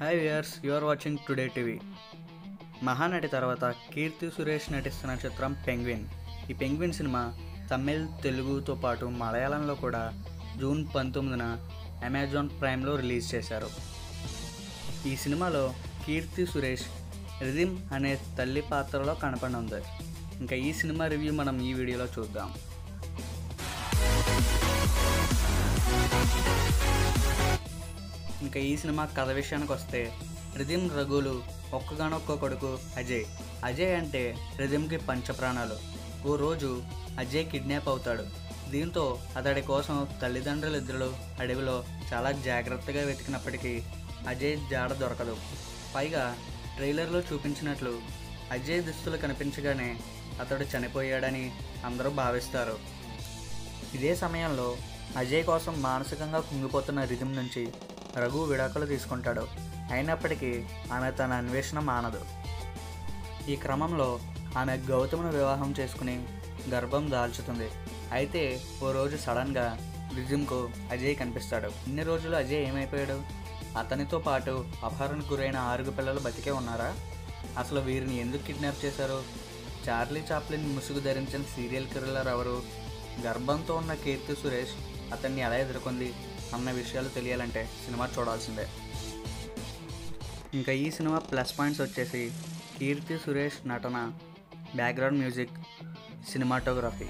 hi viewers you are watching Today TV Mahanati తర్వాత కీర్తి సురేష్ నటిస్తున్న చిత్రం పెంగ్విన్ ఈ పెంగ్విన్ సినిమా తమిళ్ తెలుగుతో పాటు మలయాళంలో కూడా జూన్ పంతొమ్మిదిన అమెజాన్ ప్రైమ్లో రిలీజ్ చేశారు ఈ సినిమాలో కీర్తి సురేష్ రిధిమ్ అనే తల్లి పాత్రలో కనపడనుంది ఇంకా ఈ సినిమా రివ్యూ మనం ఈ వీడియోలో చూద్దాం ఇంకా ఈ సినిమా కథ విషయానికి వస్తే రిధిమ్ రఘులు ఒక్కగానొక్క కొడుకు అజయ్ అజయ్ అంటే రిధిమ్కి పంచప్రాణాలు ఓ రోజు అజయ్ కిడ్నాప్ అవుతాడు దీంతో అతడి కోసం తల్లిదండ్రులు ఇద్దరు అడవిలో చాలా జాగ్రత్తగా వెతికినప్పటికీ అజయ్ జాడ దొరకదు పైగా ట్రైలర్లో చూపించినట్లు అజయ్ దుస్తులు కనిపించగానే అతడు చనిపోయాడని అందరూ భావిస్తారు ఇదే సమయంలో అజయ్ కోసం మానసికంగా కుంగిపోతున్న రిధం నుంచి రఘు విడాకులు తీసుకుంటాడు అయినప్పటికీ ఆమె తన అన్వేషణ మానదు ఈ క్రమంలో ఆమె గౌతమ్ను వివాహం చేసుకుని గర్భం దాల్చుతుంది అయితే ఓ రోజు సడన్గా రిజిమ్కు అజయ్ కనిపిస్తాడు ఇన్ని రోజులు అజయ్ ఏమైపోయాడు అతనితో పాటు అపహరణకు గురైన ఆరుగు పిల్లలు బతికే ఉన్నారా అసలు వీరిని ఎందుకు కిడ్నాప్ చేశారు చార్లీ చాప్లిన్ ముసుగు ధరించిన సీరియల్ కిల్లర్ ఎవరు గర్భంతో ఉన్న కీర్తి సురేష్ అతన్ని ఎలా ఎదుర్కొంది అన్న విషయాలు తెలియాలంటే సినిమా చూడాల్సిందే ఇంకా ఈ సినిమా ప్లస్ పాయింట్స్ వచ్చేసి కీర్తి సురేష్ నటన బ్యాక్గ్రౌండ్ మ్యూజిక్ సినిమాటోగ్రఫీ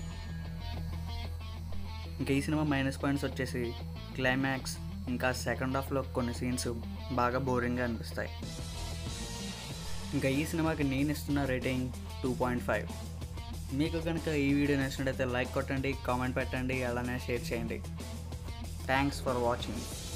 ఇంకా ఈ సినిమా మైనస్ పాయింట్స్ వచ్చేసి క్లైమాక్స్ ఇంకా సెకండ్ హాఫ్లో కొన్ని సీన్స్ బాగా బోరింగ్గా అనిపిస్తాయి ఇంకా ఈ సినిమాకి నేను ఇస్తున్న రేటింగ్ టూ పాయింట్ ఫైవ్ మీకు కనుక ఈ వీడియో నచ్చినట్టయితే లైక్ కొట్టండి కామెంట్ పెట్టండి అలానే షేర్ చేయండి థ్యాంక్స్ ఫర్ వాచింగ్